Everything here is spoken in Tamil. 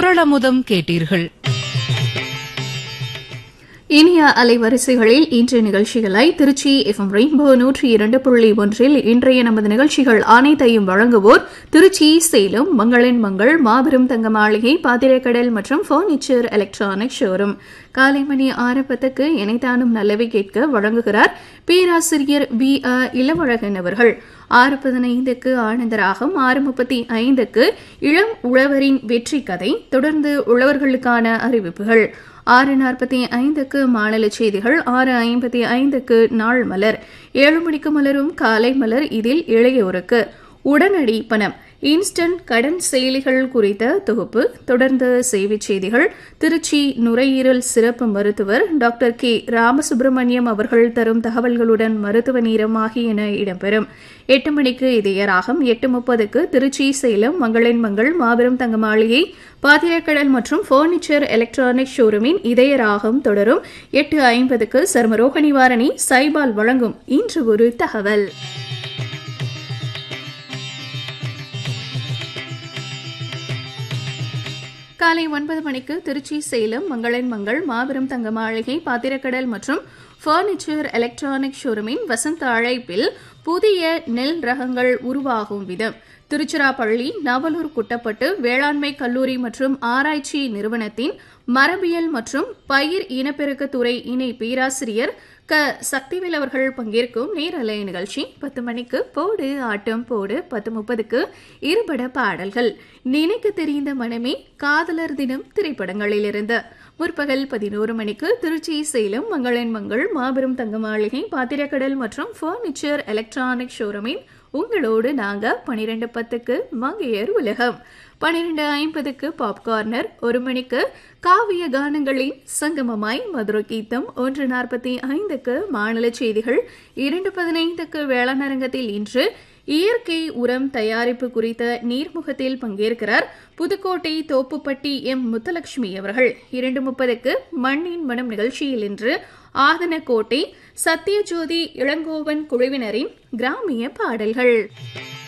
குரலமுதம் கேட்டீர்கள் இனிய அலைவரிசைகளில் இன்றைய நிகழ்ச்சிகளை திருச்சி எஃப்எம் ரெயின்போ நூற்றி இரண்டு புள்ளி ஒன்றில் இன்றைய நமது நிகழ்ச்சிகள் அனைத்தையும் வழங்குவோர் திருச்சி சேலம் மங்களின் மங்கள் மாபெரும் தங்க மாளிகை பாத்திரக்கடல் மற்றும் பர்னிச்சர் எலக்ட்ரானிக் ஷோரூம் காலை மணி ஆறு பத்துக்கு இணைத்தானும் நல்லவை கேட்க வழங்குகிறார் பேராசிரியர் பி அ இளவழகன் அவர்கள் ஆறு பதினைந்துக்கு ஆனந்தராகம் ஆறு முப்பத்தி ஐந்துக்கு இளம் உழவரின் வெற்றி கதை தொடர்ந்து உழவர்களுக்கான அறிவிப்புகள் ஆறு நாற்பத்தி ஐந்துக்கு மாநில செய்திகள் ஆறு ஐம்பத்தி ஐந்துக்கு நாள் மலர் ஏழு மணிக்கு மலரும் காலை மலர் இதில் இளையோருக்கு உடனடி பணம் இன்ஸ்டன்ட் கடன் செயலிகள் குறித்த தொகுப்பு தொடர்ந்து செய்திச் செய்திகள் திருச்சி நுரையீரல் சிறப்பு மருத்துவர் டாக்டர் கே ராமசுப்பிரமணியம் அவர்கள் தரும் தகவல்களுடன் மருத்துவ நீரம் ஆகியன இடம்பெறும் எட்டு மணிக்கு இதயராகம் எட்டு முப்பதுக்கு திருச்சி சேலம் மங்களின் மங்கள் மாபெரும் தங்க மாளிகை பாத்திரக்கடல் மற்றும் பர்னிச்சர் எலக்ட்ரானிக் ஷோரூமின் இதயராகம் தொடரும் எட்டு ஐம்பதுக்கு சர்மரோக நிவாரணி சைபால் வழங்கும் இன்று ஒரு தகவல் காலை ஒன்பது மணிக்கு திருச்சி சேலம் மங்களின் மங்கள் மாபெரும் தங்க மாளிகை பாத்திரக்கடல் மற்றும் பர்னிச்சர் எலக்ட்ரானிக் ஷோரூமின் வசந்த அழைப்பில் புதிய நெல் ரகங்கள் உருவாகும் விதம் திருச்சிராப்பள்ளி நவலூர் குட்டப்பட்டு வேளாண்மை கல்லூரி மற்றும் ஆராய்ச்சி நிறுவனத்தின் மரபியல் மற்றும் பயிர் இனப்பெருக்கத்துறை இணை பேராசிரியர் க சக்திவேல் அவர்கள் பங்கேற்கும் நேரலை நிகழ்ச்சி பத்து மணிக்கு போடு ஆட்டம் போடு பத்து முப்பதுக்கு இருபட பாடல்கள் நினைக்க தெரிந்த மனமே காதலர் தினம் திரைப்படங்களிலிருந்து முற்பகல் பதினோரு மணிக்கு திருச்சி சேலம் மங்களின் மங்கள் மாபெரும் தங்க மாளிகை பாத்திரக்கடல் மற்றும் பர்னிச்சர் எலக்ட்ரானிக் ஷோரூமின் உங்களோடு நாங்க பனிரெண்டு பத்துக்கு மங்கையர் உலகம் பனிரெண்டு ஐம்பதுக்கு பாப்கார்னர் ஒரு மணிக்கு காவிய கானங்களின் சங்கமமாய் மதுரை கீதம் ஒன்று நாற்பத்தி ஐந்துக்கு மாநில செய்திகள் இரண்டு பதினைந்துக்கு வேளாணரங்கத்தில் இன்று இயற்கை உரம் தயாரிப்பு குறித்த நீர்முகத்தில் பங்கேற்கிறார் புதுக்கோட்டை தோப்புப்பட்டி எம் முத்தலட்சுமி அவர்கள் இரண்டு முப்பதுக்கு மண்ணின் மனம் நிகழ்ச்சியில் இன்று ஆதனக்கோட்டை சத்யஜோதி இளங்கோவன் குழுவினரின் கிராமிய பாடல்கள்